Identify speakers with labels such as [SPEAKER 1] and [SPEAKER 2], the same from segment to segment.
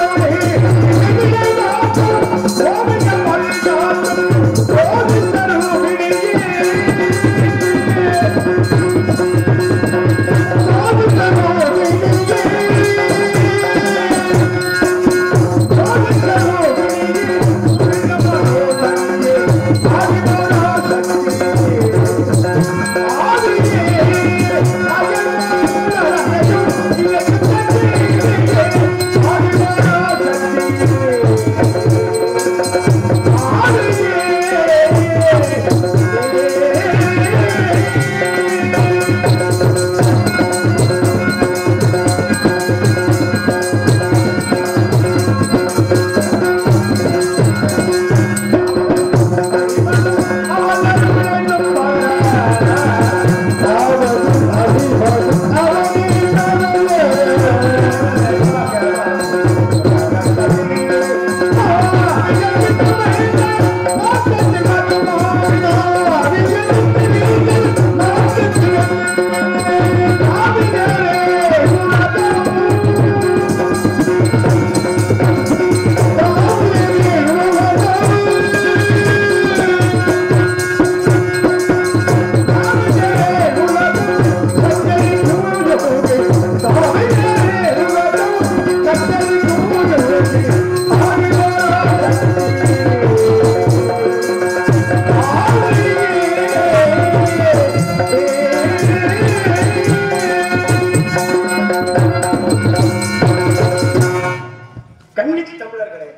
[SPEAKER 1] கன்னி தமிழர்களே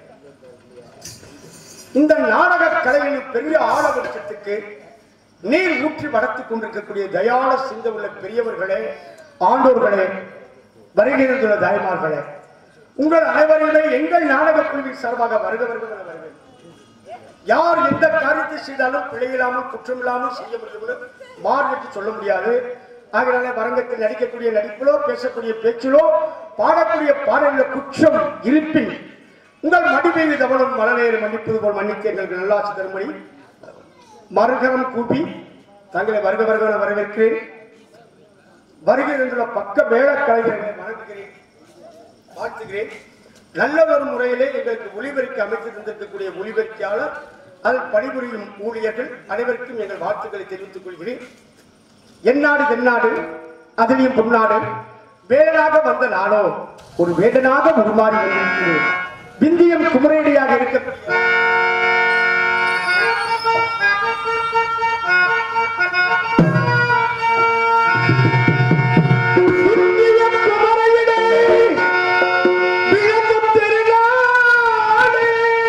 [SPEAKER 1] இந்த நாடக கலையின் பெரிய ஆழவட்டத்துக்கு நீர் ஊற்றி வளர்த்துக் கொண்டிருக்கக்கூடிய தயாள சிந்த உள்ள பெரியவர்களே ஆண்டோர்களே வருகிறதுள்ள தாய்மார்களே உங்கள் அனைவரையுமே எங்கள் நாடக குழுவின் சார்பாக வருக வருக என வருவேன் யார் எந்த காரியத்தை செய்தாலும் பிழையில்லாமல் குற்றமில்லாமல் செய்ய முடியும் என்று மார்கட்டி சொல்ல முடியாது ஆகையால வரங்கத்தில் நடிக்கக்கூடிய நடிப்பிலோ பேசக்கூடிய பேச்சிலோ பாடக்கூடிய பாடல குற்றம் இருப்பின் உங்கள் மடிமீது தவளும் மலநேறு மன்னிப்பது போல் மன்னித்து எங்களுக்கு நல்லாட்சி தரும்படி மறுகரம் கூப்பி தங்களை வருக வருக என வரவேற்கிறேன் வருகின்ற பக்க வேள கலைஞர்களை வணங்குகிறேன் வாழ்த்துகிறேன் நல்ல ஒரு முறையிலே எங்களுக்கு ஒளிபெருக்கி அமைத்து தந்திருக்கக்கூடிய ஒளிபெருக்கியாளர் அதில் பணிபுரியும் ஊழியர்கள் அனைவருக்கும் எங்கள் வாழ்த்துக்களை தெரிவித்துக் கொள்கிறேன் எந்நாடு தென்னாடு அதிலையும் பொன்னாடு வேடனாக வந்த நானோ ஒரு வேடனாக உருமாறி வந்திருக்கிறேன் விந்தியம் குமரேடியாக இருக்கக்கூடிய விந்தியம் குமரையிடே விளங்கும் திருநாடு.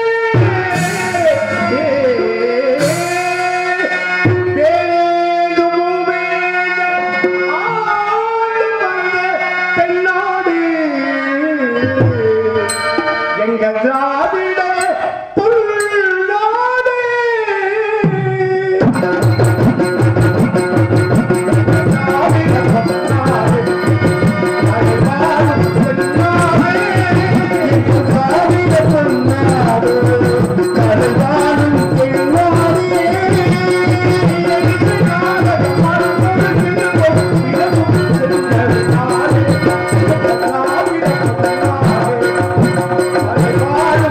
[SPEAKER 1] வேலும் வேத ஆண்டு வந்த தென்னாடு. எங்க திராவிட புல்லாடு. திராவிட பொன்னாடு. Thank you.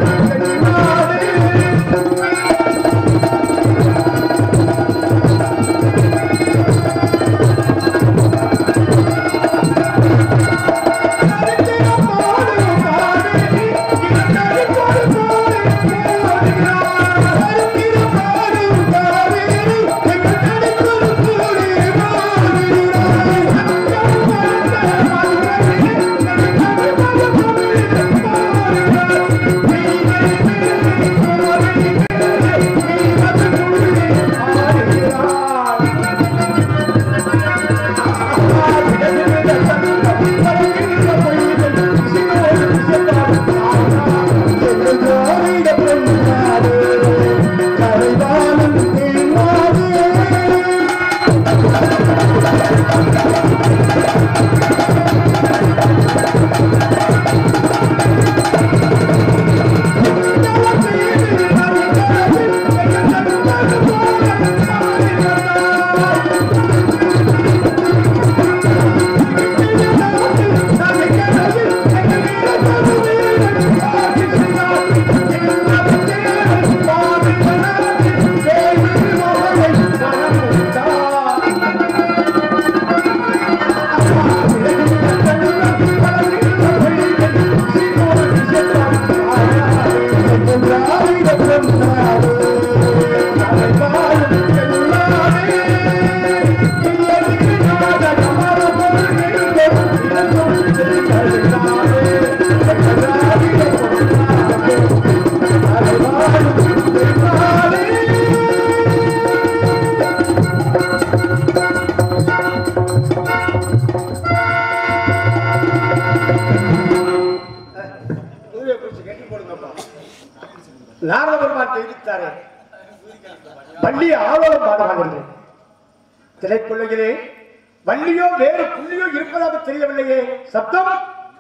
[SPEAKER 1] குருவை குறிச்சு கட்டி போடுங்கப்பா நாரத பெருமான் தெரிவித்தாரே வள்ளி ஆவலம் பாடுவாங்க திரைக்குள்ளையிலே வள்ளியோ வேறு புள்ளியோ இருப்பதாக தெரியவில்லையே சப்தம்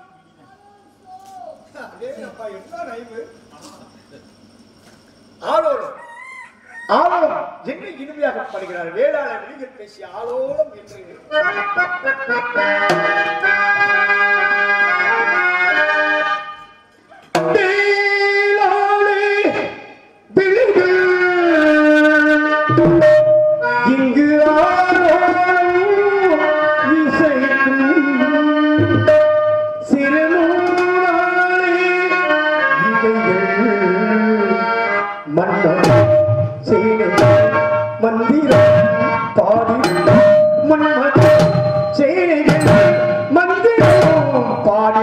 [SPEAKER 1] ஆலோலம் ஆலோலம் என்ன இனிமையாக பாடுகிறார் வேளாள வெளியில் பேசிய ஆலோலம் என்று வேளாளே விழிகள் இங்கு ஆரோலம் இசைக்கும் சிறுநூலாலே இவைகள் மன்னம் செய்த மந்திரம் பாடி மன்மத சேனைகள் மந்திரம் பாடி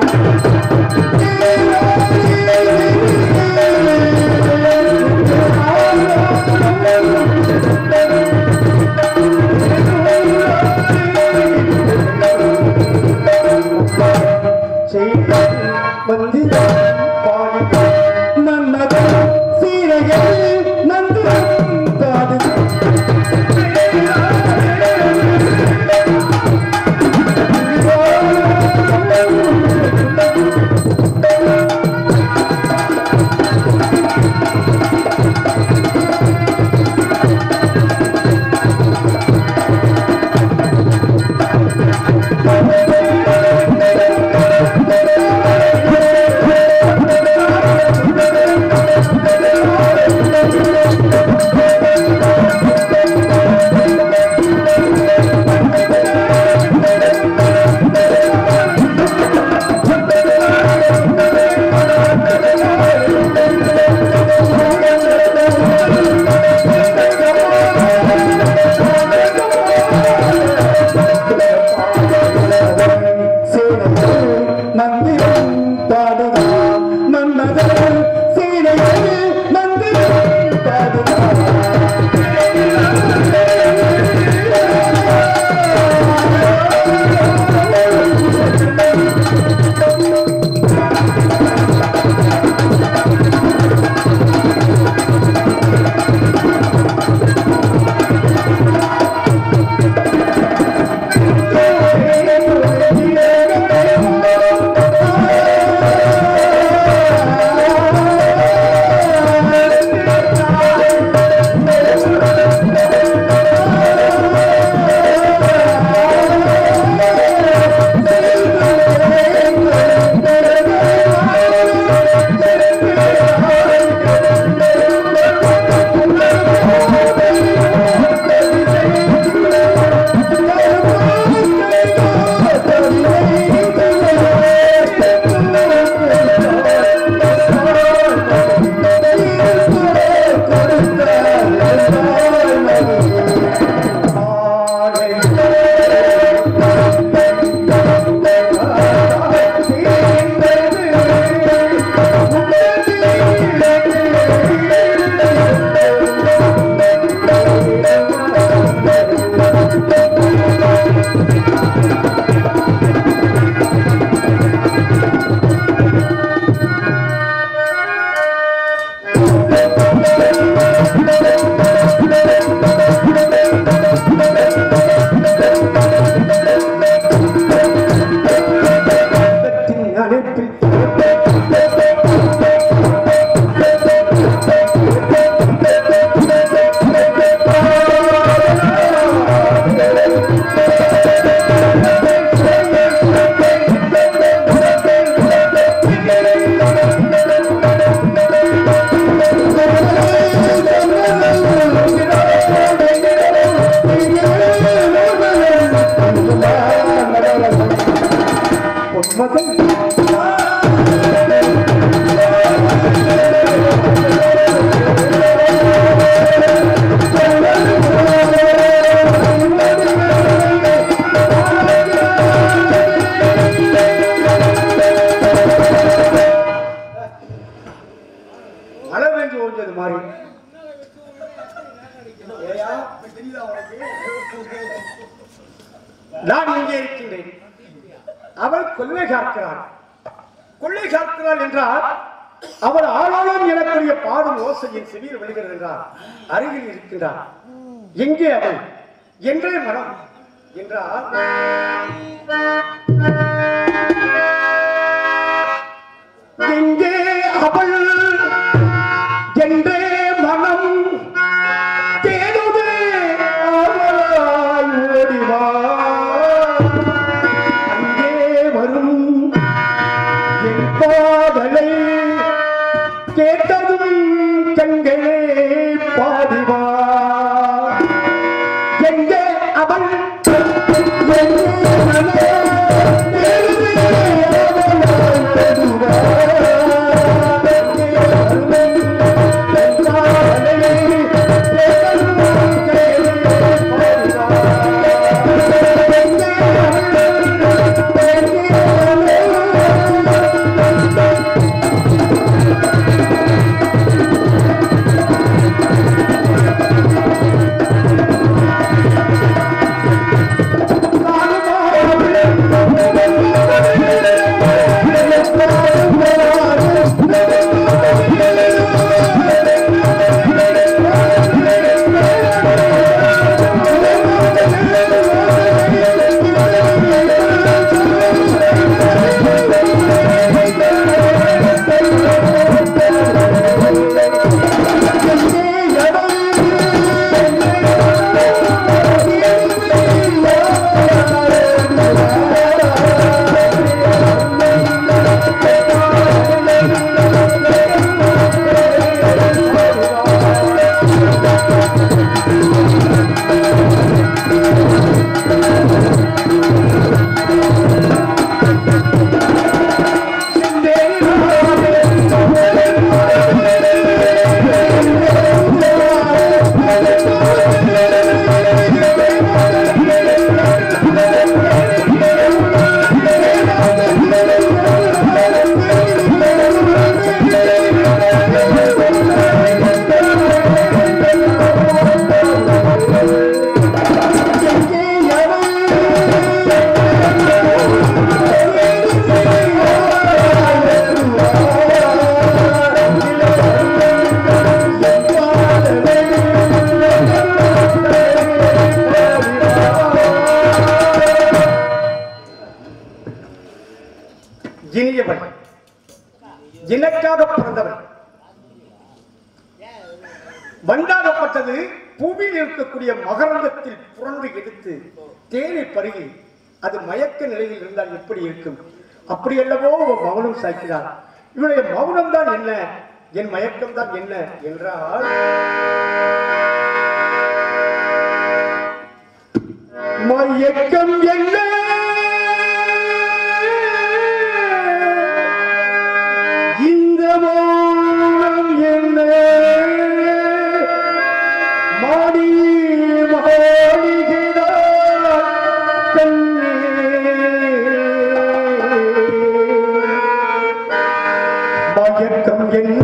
[SPEAKER 1] மந்திரம் பாடி மன்மத சீரைகள் நந்திரம் பாடி மந்திரம் பாடுதா மன்மதன் சீனையில் மந்திரம் பாடுதா மழை பெஞ்சு ஓஞ்சது மாதிரி ஏயா, இப்ப தெரியுதா உனக்கு? நான் இங்கே இருக்கின்றேன் அவள் கொள்ளை காக்கிறாள் கொள்ளை காக்கிறாள் என்றால் அவர் ஆளாளம் எனக்குரிய பாடும் ஓசையின் செவியில் விழுகிறது என்றார் அருகில் இருக்கின்றார் எங்கே அவள் என்றே மனம் என்றால் எங்கே அவள் என்றே மனம் தேடுதே அவளாய் ஓடிவா அங்கே வரும் என் பாடலை கேட்டதும் கண்களே பாடிவா எங்கே அவள் எங்கே மனம் தேடுதே அவளாய் ஓடிவா. எங்கே வரும் என் பாடலை கேட்டதும் கண்களே இனியவன் எனக்காக பிறந்தவன் வண்டாடப்பட்டது பூமியில் இருக்கக்கூடிய மகரந்தத்தில் புரண்டு எடுத்து தேனை பருகி அது மயக்க நிலையில் இருந்தால் எப்படி இருக்கும் அப்படி அல்லவோ ஒரு மௌனம் சாய்க்கிறார் இவனுடைய மௌனம் தான் என்ன என் மயக்கம் தான் என்ன என்றால் மயக்கம் என்ன இந்த மௌனம் என்ன மாடி மாளிகைதான் கண்ணே மயக்கம்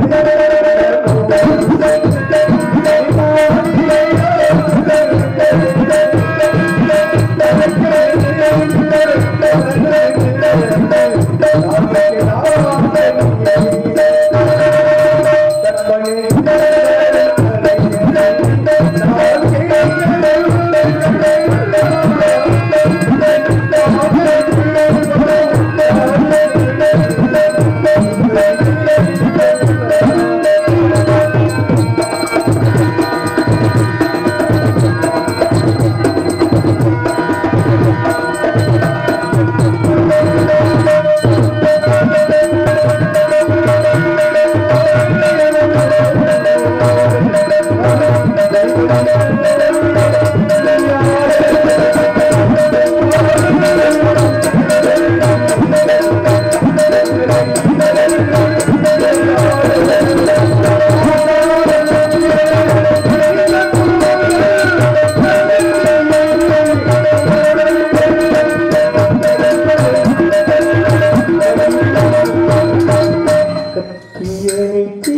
[SPEAKER 1] கத்தியணைத்து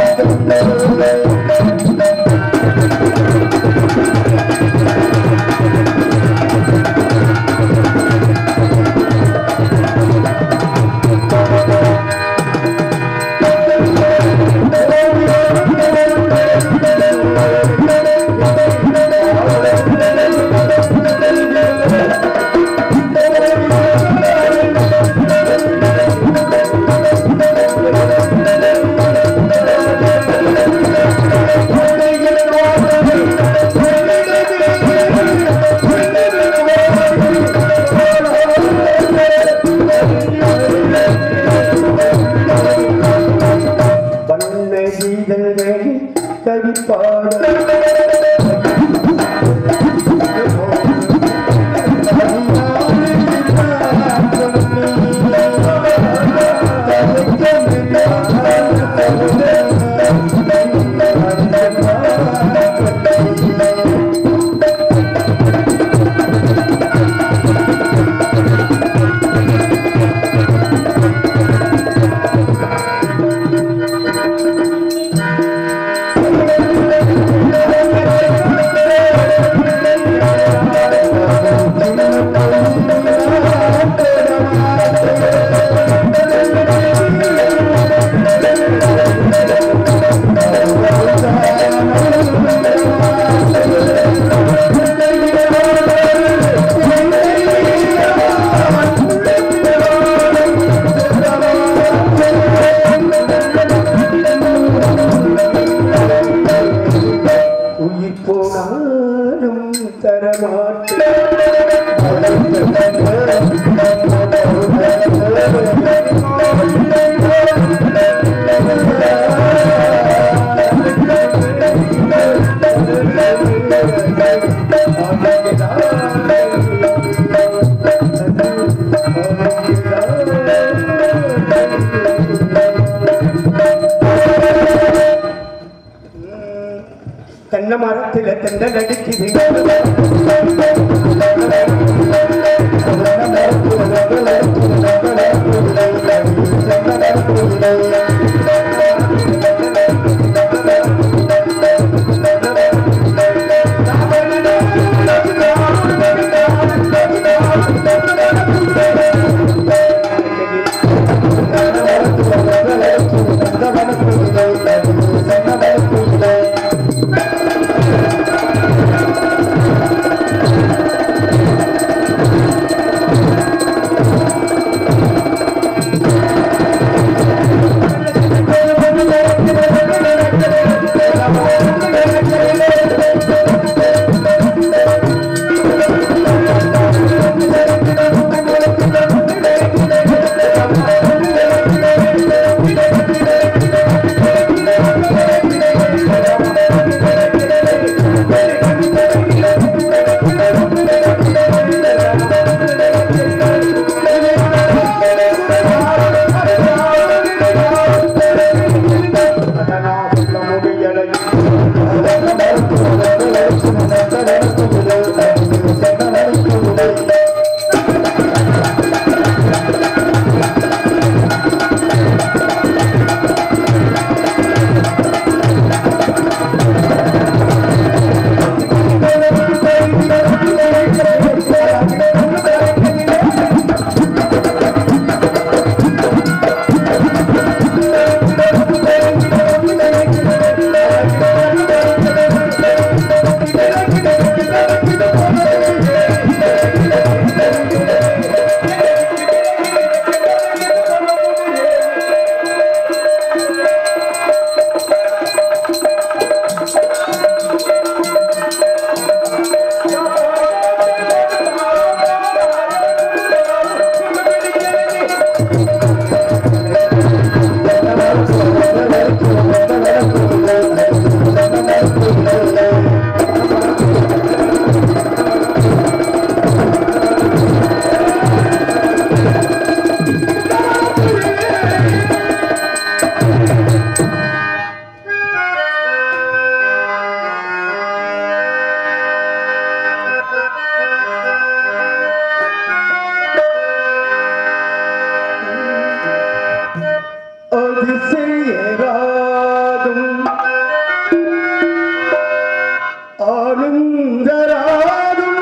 [SPEAKER 1] கடிப்பாட தென்னை மரத்தில் தெண்டல் அடிக்குது அது செய்யராதும் ஆனந்தராதும்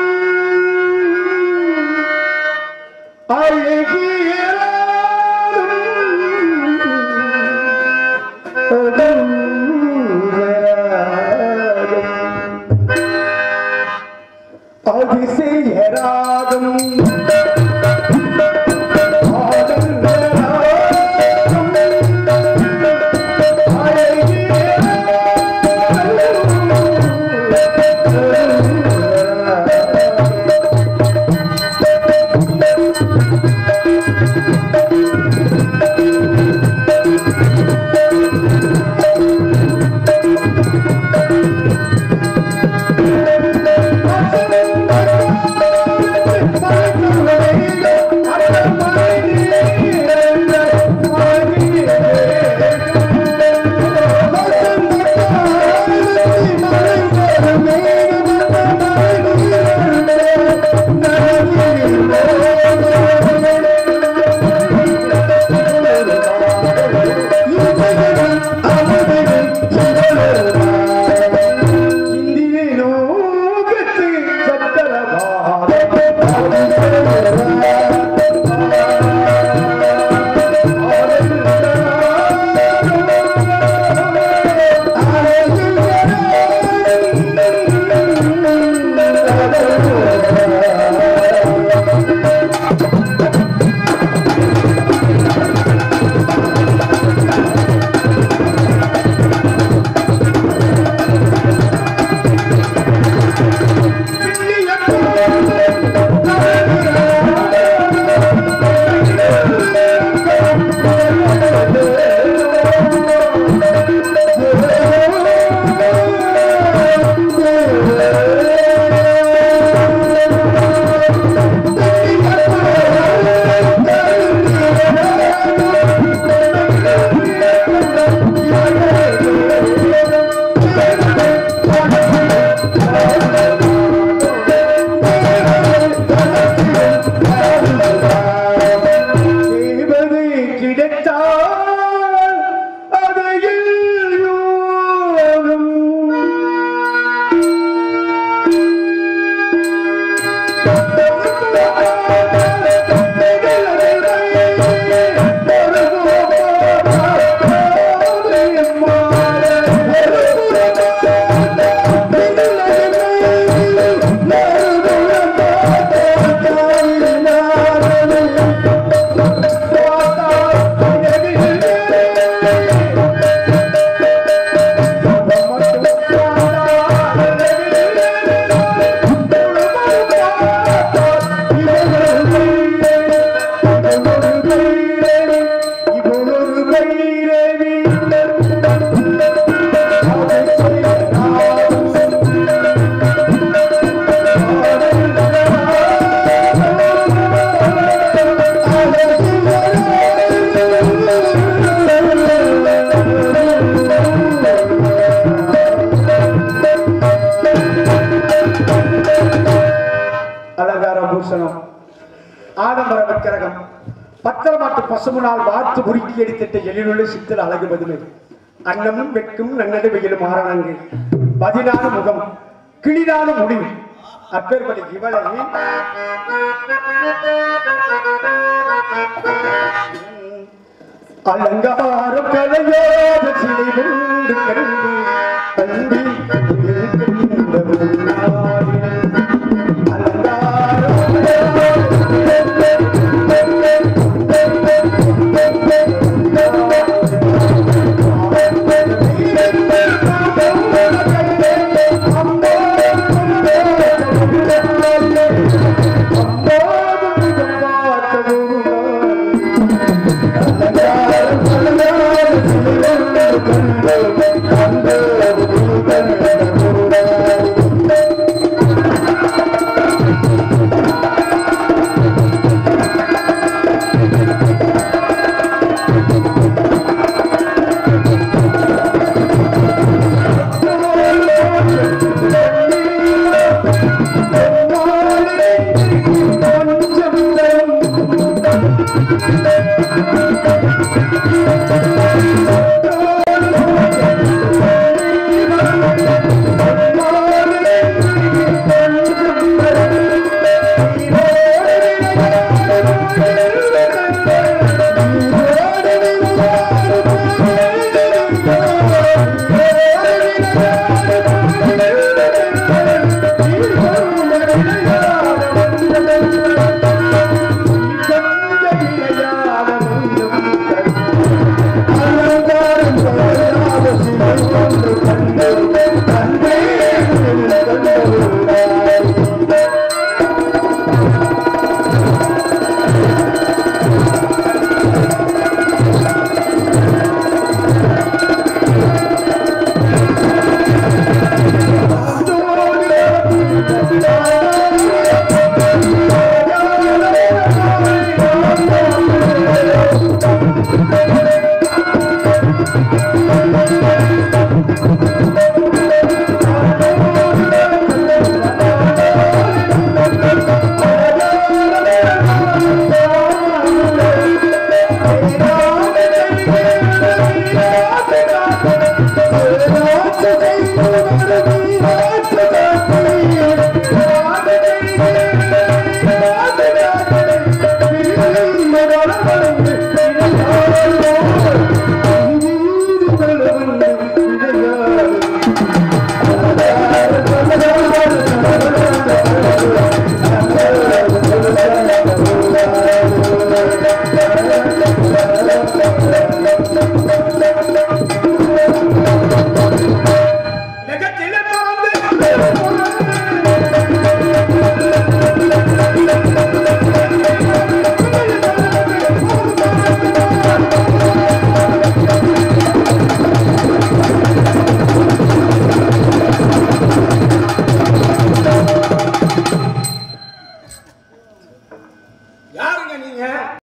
[SPEAKER 1] அழகியராதும் அதூரராதும் அதிசயராதும் Thank you. அலங்கார பூஷணம் ஆடம்பர விக்கிரகம் பத்திரமாட்டு பசுமுனால் வாத்து உருக்கி எடுத்திட்ட எழிலுள்ள சித்தல் அழகு பதுமை அன்னமும் வெட்கும் நன்னடு வெயிலும் ஆரணங்கு பதினான முகம் கிளிதான முடிவு அப்பேற்படி இவளை அலங்காரம் கலையோத சிலை கொண்டு கண்டு கண்டு இருக்கின்ற முன்னாடி